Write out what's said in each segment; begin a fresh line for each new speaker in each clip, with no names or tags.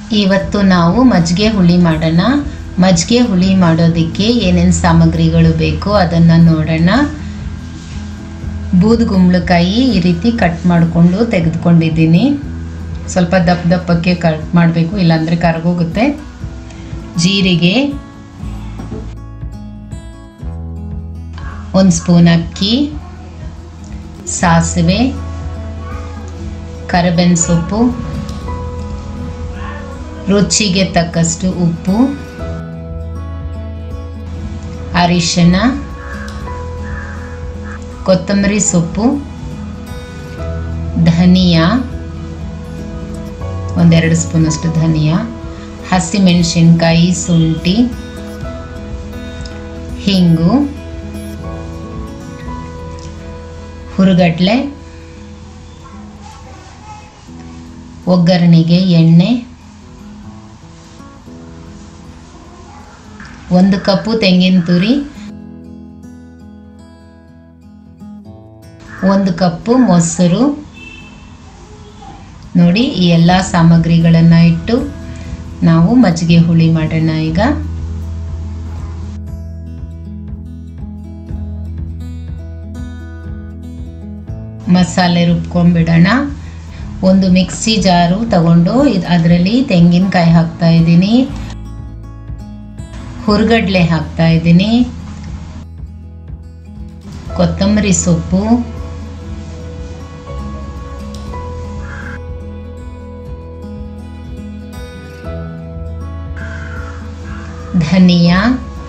ಇವತ್ತು ನಾವು ಮಜ್ಜಿಗೆ ಹುಳಿ ಮಾಡೋಣ ಮಜ್ಜಿಗೆ ಹುಳಿ ಮಾಡೋದಕ್ಕೆ ಏನೇನು ಸಾಮಗ್ರಿಗಳು ಬೇಕು ಅದನ್ನು ನೋಡೋಣ ಬೂದುಗುಂಬಳಕಾಯಿ ಈ ರೀತಿ ಕಟ್ ಮಾಡಿಕೊಂಡು ತೆಗೆದುಕೊಂಡಿದ್ದೀನಿ ಸ್ವಲ್ಪ ದಪ್ಪ ದಪ್ಪಕ್ಕೆ ಕಟ್ ಮಾಡಬೇಕು ಇಲ್ಲಾಂದರೆ ಕರಗೋಗುತ್ತೆ ಜೀರಿಗೆ ಒಂದು ಸ್ಪೂನ್ ಅಕ್ಕಿ ಸಾಸಿವೆ ಕರಿಬೇವಿನ ಸೊಪ್ಪು ರುಚಿಗೆ ತಕ್ಕಷ್ಟು ಉಪ್ಪು ಅರಿಶಿನ ಕೊತ್ತಂಬರಿ ಸೊಪ್ಪು ಧನಿಯಾ ಒಂದೆರಡು ಸ್ಪೂನಷ್ಟು ಧನಿಯಾ ಹಸಿಮೆಣಸಿನ್ಕಾಯಿ ಶುಂಠಿ ಹಿಂಗು ಹುರುಗಡ್ಲೆ ಒಗ್ಗರಣೆಗೆ ಎಣ್ಣೆ ಒಂದು ಕಪ್ಪು ತೆಂಗಿನ ತುರಿ ಒಂದು ಕಪ್ಪು ಮೊಸರು ನೋಡಿ ಈ ಎಲ್ಲ ಸಾಮಗ್ರಿಗಳನ್ನು ಇಟ್ಟು ನಾವು ಮಜ್ಜಿಗೆ ಹುಳಿ ಮಾಡೋಣ ಈಗ ಮಸಾಲೆ ರುಬ್ಕೊಂಡ್ಬಿಡೋಣ ಒಂದು ಮಿಕ್ಸಿ ಜಾರು ತಗೊಂಡು ಇದು ಅದರಲ್ಲಿ ತೆಂಗಿನಕಾಯಿ ಹಾಕ್ತಾ ಇದ್ದೀನಿ ಹುರ್ಗಡ್ಲೆ ಹಾಕ್ತಾ ಇದ್ದೀನಿ ಕೊತ್ತಂಬರಿ ಸೊಪ್ಪು ಧನಿಯಾ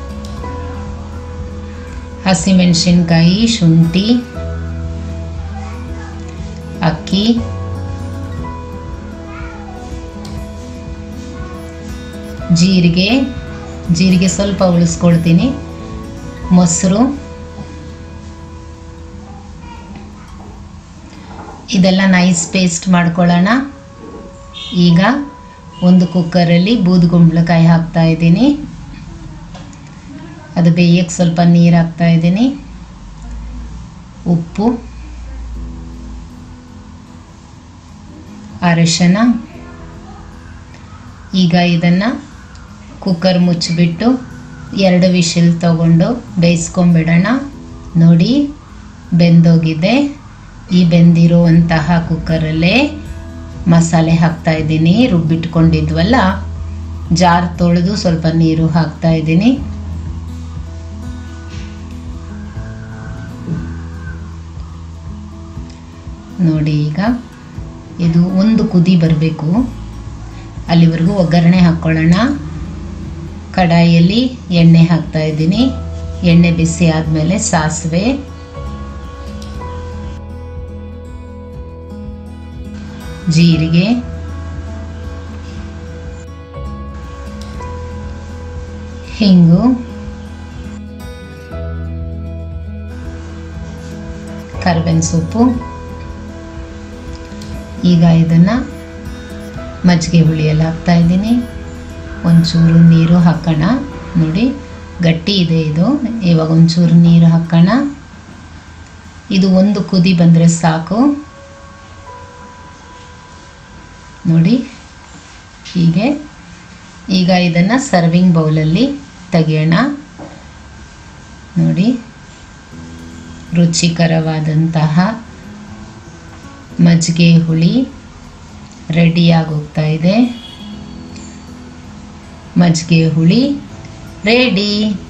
ಹಸಿಮೆಣಸಿನ್ಕಾಯಿ ಶುಂಠಿ ಅಕ್ಕಿ ಜೀರಿಗೆ ಜೀರಿಗೆ ಸ್ವಲ್ಪ ಉಳಿಸ್ಕೊಳ್ತೀನಿ ಮೊಸರು ಇದೆಲ್ಲ ನೈಸ್ ಪೇಸ್ಟ್ ಮಾಡ್ಕೊಳ್ಳೋಣ ಈಗ ಒಂದು ಕುಕ್ಕರಲ್ಲಿ ಬೂದುಗುಂಬಳಕಾಯಿ ಹಾಕ್ತಾ ಇದ್ದೀನಿ ಅದು ಬೇಯಕ್ಕೆ ಸ್ವಲ್ಪ ನೀರು ಹಾಕ್ತಾ ಇದ್ದೀನಿ ಉಪ್ಪು ಅರಿಶಿನ ಈಗ ಇದನ್ನು ಕುಕ್ಕರ್ ಮುಚ್ಚಿಬಿಟ್ಟು ಎರಡು ವಿಶಿಲ್ ತಗೊಂಡು ಬೇಯಿಸ್ಕೊಂಬಿಡೋಣ ನೋಡಿ ಬೆಂದೋಗಿದೆ ಈ ಬೆಂದಿರುವಂತಹ ಕುಕ್ಕರಲ್ಲೇ ಮಸಾಲೆ ಹಾಕ್ತಾ ಇದ್ದೀನಿ ರುಬ್ಬಿಟ್ಕೊಂಡಿದ್ವಲ್ಲ ಜಾರ್ ತೊಳೆದು ಸ್ವಲ್ಪ ನೀರು ಹಾಕ್ತಾ ಇದ್ದೀನಿ ನೋಡಿ ಈಗ ಇದು ಒಂದು ಕುದಿ ಬರಬೇಕು ಅಲ್ಲಿವರೆಗೂ ಒಗ್ಗರಣೆ ಹಾಕ್ಕೊಳ್ಳೋಣ ಕಡಾಯಿಯಲ್ಲಿ ಎಣ್ಣೆ ಹಾಕ್ತಾ ಇದ್ದೀನಿ ಎಣ್ಣೆ ಬಿಸಿ ಆದಮೇಲೆ ಸಾಸಿವೆ ಜೀರಿಗೆ ಹಿಂಗು ಕರ್ಬೇವಿನ ಸೊಪ್ಪು ಈಗ ಇದನ್ನು ಮಜ್ಜಿಗೆ ಹುಳಿಯಲ್ಲಿ ಹಾಕ್ತಾ ಇದ್ದೀನಿ ಒಂಚೂರು ನೀರು ಹಾಕೋಣ ನೋಡಿ ಗಟ್ಟಿ ಇದೆ ಇದು ಇವಾಗ ಒಂಚೂರು ನೀರು ಹಾಕೋಣ ಇದು ಒಂದು ಕುದಿ ಬಂದರೆ ಸಾಕು ನೋಡಿ ಹೀಗೆ ಈಗ ಇದನ್ನು ಸರ್ವಿಂಗ್ ಬೌಲಲ್ಲಿ ತೆಗೆಯೋಣ ನೋಡಿ ರುಚಿಕರವಾದಂತಹ ಮಜ್ಜಿಗೆ ಹುಳಿ ರೆಡಿಯಾಗಿ ಹೋಗ್ತಾ ಇದೆ ಮಜ್ಜಿಗೆ ಹುಳಿ ರೆಡಿ